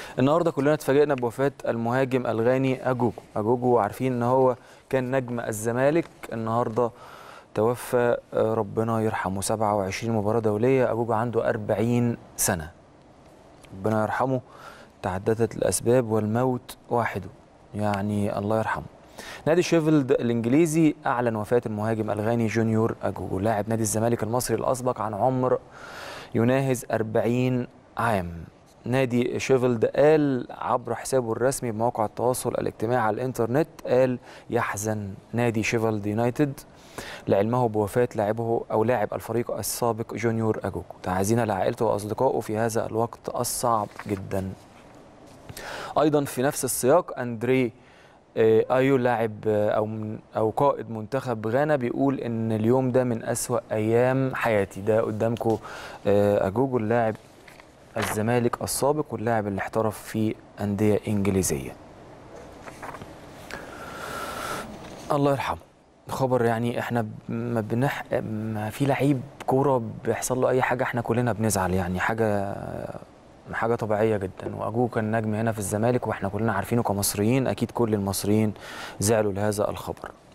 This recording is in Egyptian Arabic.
النهارده كلنا اتفاجئنا بوفاه المهاجم الغاني اجوجو اجوجو عارفين ان هو كان نجم الزمالك النهارده توفى آه، ربنا يرحمه 27 مباراه دوليه اجوجو عنده 40 سنه ربنا يرحمه تعددت الاسباب والموت واحد يعني الله يرحمه نادي شيفيلد الانجليزي اعلن وفاه المهاجم الغاني جونيور اجوجو لاعب نادي الزمالك المصري الاسبق عن عمر يناهز 40 عام نادي شيفيلد قال عبر حسابه الرسمي بموقع التواصل الاجتماعي على الانترنت قال يحزن نادي شيفيلد يونايتد لعلمه بوفاة لاعبه أو لاعب الفريق السابق جونيور أجوجو تعازينا لعائلته وأصدقائه في هذا الوقت الصعب جدا أيضا في نفس السياق أندري آه، ايو لاعب آه، او من- او قائد منتخب غانا بيقول ان اليوم ده من اسوا ايام حياتي ده قدامكم اجوجو اللاعب الزمالك السابق واللاعب اللي احترف في انديه انجليزيه الله يرحمه خبر يعني احنا ب- ما بنح ما في لعيب كوره بيحصل له اي حاجه احنا كلنا بنزعل يعني حاجه حاجه طبيعيه جدا واجوه كان نجم هنا في الزمالك واحنا كلنا عارفينه كمصريين اكيد كل المصريين زعلوا لهذا الخبر